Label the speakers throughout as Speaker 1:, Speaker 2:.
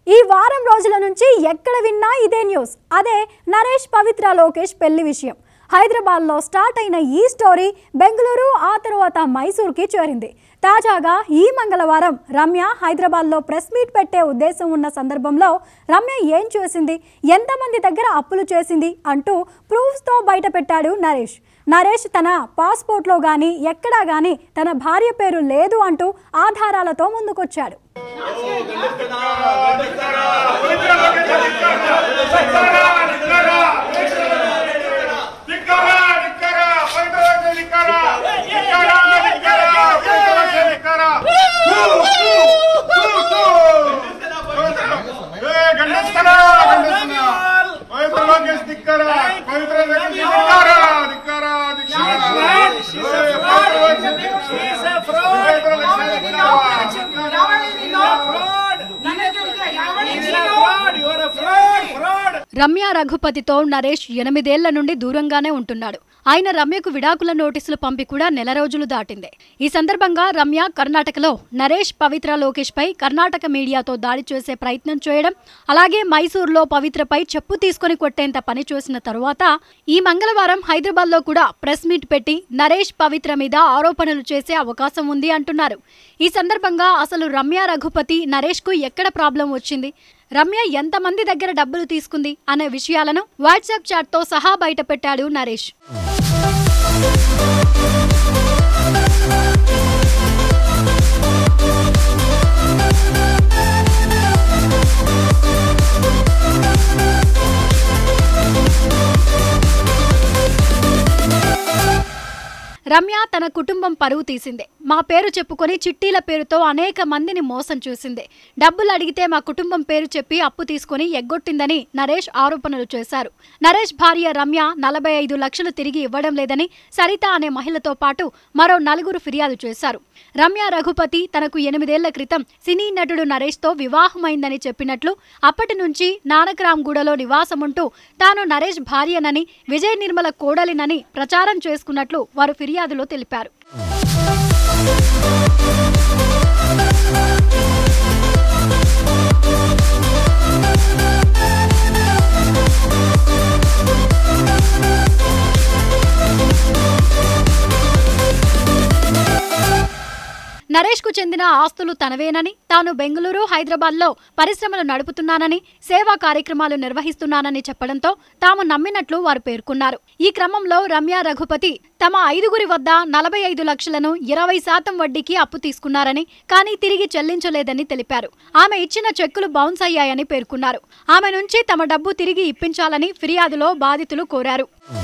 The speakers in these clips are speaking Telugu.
Speaker 1: ఈ వారం రోజుల నుంచి ఎక్కడ విన్నా ఇదే న్యూస్ అదే నరేష్ పవిత్ర లోకేష్ పెళ్లి విషయం హైదరాబాద్లో స్టార్ట్ అయిన ఈ స్టోరీ బెంగళూరు ఆ తర్వాత మైసూర్కి చేరింది తాజాగా ఈ మంగళవారం రమ్య హైదరాబాద్లో ప్రెస్ మీట్ పెట్టే ఉద్దేశం ఉన్న సందర్భంలో రమ్య ఏం చేసింది ఎంతమంది దగ్గర అప్పులు చేసింది అంటూ ప్రూఫ్స్తో బయట పెట్టాడు నరేష్ నరేష్ తన పాస్పోర్ట్లో కానీ ఎక్కడా కానీ తన భార్య పేరు లేదు అంటూ ఆధారాలతో ముందుకొచ్చాడు
Speaker 2: ಧಿಕ್ಕಾರ ಧಿಕ್ಕಾರ ಪವಿತ್ರವಾದ ಧಿಕ್ಕಾರ ಧಿಕ್ಕಾರ ಧಿಕ್ಕಾರ ಪವಿತ್ರವಾದ ಧಿಕ್ಕಾರ ಏ ಗಂಡಸ್ತನ ಗಂಡಸ್ತನ ಪವಿತ್ರ ಲೋಕೇಶ್ ಧಿಕ್ಕಾರ ಪವಿತ್ರ ಲೋಕೇಶ್ ಧಿಕ್ಕಾರ ಧಿಕ್ಕಾರ ಧಿಕ್ಕಾರ ಏ, ಪವಿತ್ರ ಲೋಕೇಶ್ ಧಿಕ್ಕಾರ. ಪವಿತ್ರ ಲೋಕೇಶ್ ಧಿಕ್ಕಾರ.
Speaker 1: రమ్య రఘుపతితో నరేష్ ఎనిమిదేళ్ల నుండి దూరంగానే ఉంటున్నాడు ఆయన రమ్యకు విడాకుల నోటీసులు పంపి కూడా నెల రోజులు దాటింది ఈ సందర్భంగా రమ్య కర్ణాటకలో నరేష్ పవిత్ర లోకేష్ పై కర్ణాటక మీడియాతో దాడి చేసే ప్రయత్నం చేయడం అలాగే మైసూర్లో పవిత్రపై చెప్పు తీసుకొని కొట్టేంత పని చేసిన తరువాత ఈ మంగళవారం హైదరాబాద్లో కూడా ప్రెస్ మీట్ పెట్టి నరేష్ పవిత్ర మీద ఆరోపణలు చేసే అవకాశం ఉంది అంటున్నారు ఈ సందర్భంగా అసలు రమ్య రఘుపతి నరేష్కు ఎక్కడ ప్రాబ్లం వచ్చింది రమ్య ఎంతమంది దగ్గర డబ్బులు తీసుకుంది అనే విషయాలను వాట్సాప్ చాట్తో సహా బయటపెట్టాడు నరేష్ రమ్య తన కుటుంబం పరువు తీసింది మా పేరు చెప్పుకొని చిట్టీల పేరుతో అనేక మందిని మోసం చూసింది డబ్బులు అడిగితే మా కుటుంబం పేరు చెప్పి అప్పు తీసుకొని ఎగ్గొట్టిందని నరేష్ ఆరోపణలు చేశారు నరేష్ భార్య రమ్య నలభై ఐదు లక్షలు తిరిగి ఇవ్వడం లేదని సరిత అనే మహిళతో పాటు మరో నలుగురు ఫిర్యాదు చేశారు రమ్య రఘుపతి తనకు ఎనిమిదేళ్ల క్రితం సినీ నటుడు నరేష్తో వివాహమైందని చెప్పినట్లు అప్పటి నుంచి నానక్రామ్గూడలో నివాసముంటూ తాను నరేష్ భార్యనని విజయ్ నిర్మల కోడలినని ప్రచారం చేసుకున్నట్లు వారు ఫిర్యాదులో తెలిపారు నరేష్ కు చెందిన ఆస్తులు తనవేనని తాను బెంగళూరు హైదరాబాద్లో పరిశ్రమలు నడుపుతున్నానని సేవా కార్యక్రమాలు నిర్వహిస్తున్నానని చెప్పడంతో తాము నమ్మినట్లు వారు పేర్కొన్నారు ఈ క్రమంలో రమ్య రఘుపతి తమ ఐదుగురి వద్ద నలభై ఐదు లక్షలను ఇరవై శాతం వడ్డీకి అప్పు తీసుకున్నారని కానీ తిరిగి చెల్లించలేదని తెలిపారు ఆమె ఇచ్చిన చెక్కులు బౌన్స్ అయ్యాయని పేర్కొన్నారు ఆమె నుంచి తమ డబ్బు తిరిగి ఇప్పించాలని ఫిర్యాదులో బాధితులు కోరారు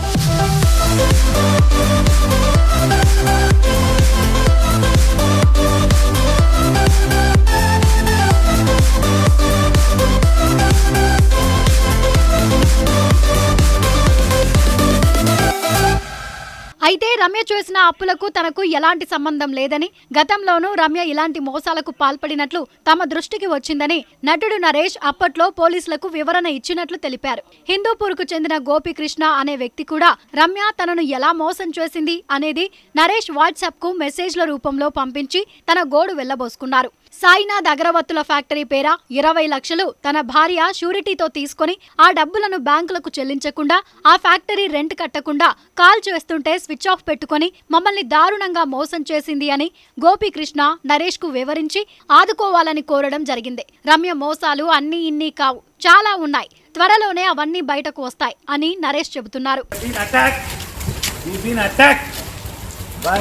Speaker 1: అయితే రమ్య చేసిన అప్పులకు తనకు ఎలాంటి సంబంధం లేదని గతంలోనూ రమ్య ఇలాంటి మోసాలకు పాల్పడినట్లు తమ దృష్టికి వచ్చిందని నటుడు నరేష్ అప్పట్లో పోలీసులకు వివరణ ఇచ్చినట్లు తెలిపారు హిందూపూర్కు చెందిన గోపికృష్ణ అనే వ్యక్తి కూడా రమ్య తనను ఎలా మోసం చేసింది అనేది నరేష్ వాట్సాప్ కు మెసేజ్ల రూపంలో పంపించి తన గోడు వెళ్లబోసుకున్నారు సాయినాథ్ అగరవత్తుల ఫ్యాక్టరీ పేర ఇరవై లక్షలు తన భార్య షూరిటీతో తీసుకొని ఆ డబ్బులను బ్యాంకులకు చెల్లించకుండా ఆ ఫ్యాక్టరీ రెంట్ కట్టకుండా కాల్ చేస్తుంటే స్విచ్ ఆఫ్ పెట్టుకొని మమ్మల్ని దారుణంగా మోసం చేసింది అని గోపీకృష్ణ నరేష్ కు వివరించి ఆదుకోవాలని కోరడం జరిగింది రమ్య మోసాలు అన్నీ ఇన్ని కావు చాలా ఉన్నాయి త్వరలోనే అవన్నీ బయటకు వస్తాయి అని నరేష్ చెబుతున్నారు
Speaker 3: been attacked. We've been attacked by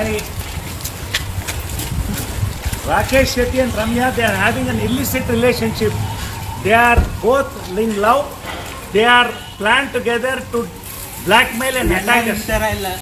Speaker 3: Rakesh Shetty and Ramya. They are having an illicit relationship. They are both in love. They are planned together to blackmail and attack us.